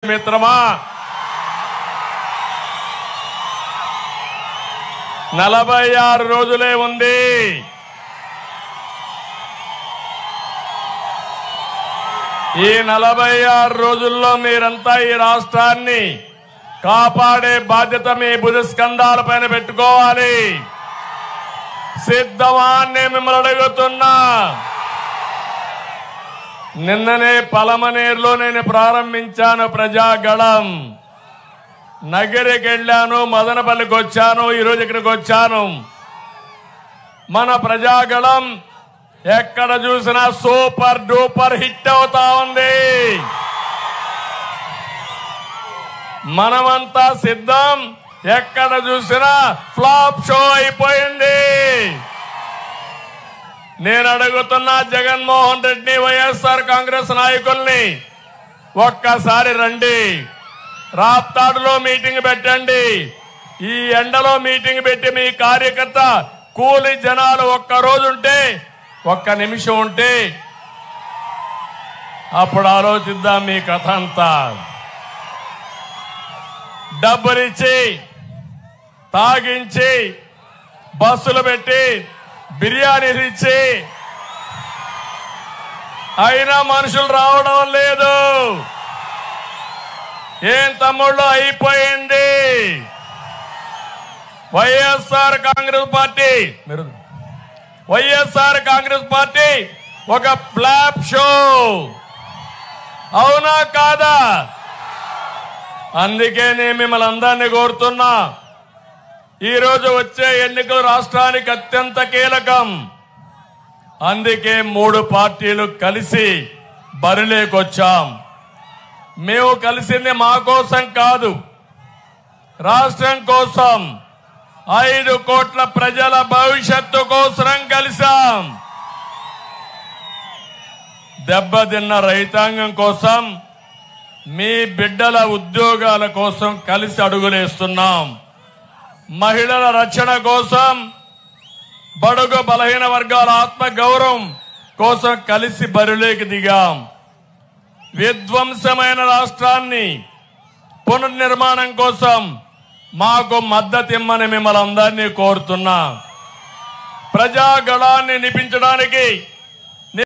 మిత్రమా నలభై ఆరు రోజులే ఉంది ఈ నలభై ఆరు రోజుల్లో మీరంతా ఈ రాష్ట్రాన్ని కాపాడే బాధ్యత మీ భుజ స్కంధాల పైన పెట్టుకోవాలి సిద్ధమా అని నేను మిమ్మల్ని అడుగుతున్నా నిన్ననే పలమనేరులో నేను ప్రారంభించాను ప్రజాగళం నగరికి వెళ్ళాను మదనపల్లికి వచ్చాను ఈరోజు ఇక్కడికి వచ్చాను మన ప్రజాగళం ఎక్కడ చూసినా సూపర్ డూపర్ హిట్ అవుతా ఉంది మనమంతా సిద్ధం ఎక్కడ చూసినా ఫ్లాప్ షో అయిపోయింది నేను అడుగుతున్నా జగన్మోహన్ రెడ్డి వైఎస్ఆర్ కాంగ్రెస్ నాయకుల్ని ఒక్కసారి రండి రాప్తాడులో మీటింగ్ పెట్టండి ఈ ఎండలో మీటింగ్ పెట్టి మీ కార్యకర్త కూలి జనాలు ఒక్క రోజు ఉంటే ఒక్క నిమిషం ఉంటే అప్పుడు ఆలోచిద్దాం మీ కథ అంతా డబ్బులిచ్చి తాగించి బస్సులు పెట్టి బిర్యానీలు ఇచ్చి అయినా మనుషులు రావడం లేదు ఏం తమ్ముళ్ళు అయిపోయింది వైఎస్ఆర్ కాంగ్రెస్ పార్టీ మీరు వైఎస్ఆర్ కాంగ్రెస్ పార్టీ ఒక ఫ్లాప్ షో అవునా కాదా అందుకే నేను మిమ్మల్ని అందరినీ కోరుతున్నా ఈ రోజు వచ్చే ఎన్నికలు రాష్ట్రానికి అత్యంత కీలకం అందుకే మూడు పార్టీలు కలిసి బరిలేకొచ్చాం మేము కలిసింది మా కోసం కాదు రాష్ట్రం కోసం ఐదు కోట్ల ప్రజల భవిష్యత్తు కోసం కలిసాం దెబ్బతిన్న రైతాంగం కోసం మీ బిడ్డల ఉద్యోగాల కోసం కలిసి అడుగులేస్తున్నాం మహిళల రక్షణ కోసం బడుగు బలహీన వర్గాల ఆత్మ గౌరవం కోసం కలిసి బరిలోకి దిగాం విధ్వంసమైన రాష్ట్రాన్ని పునర్నిర్మాణం కోసం మాకు మద్దతు ఇమ్మని మిమ్మల్ని అందరినీ కోరుతున్నా ప్రజాగళాన్ని నిపించడానికి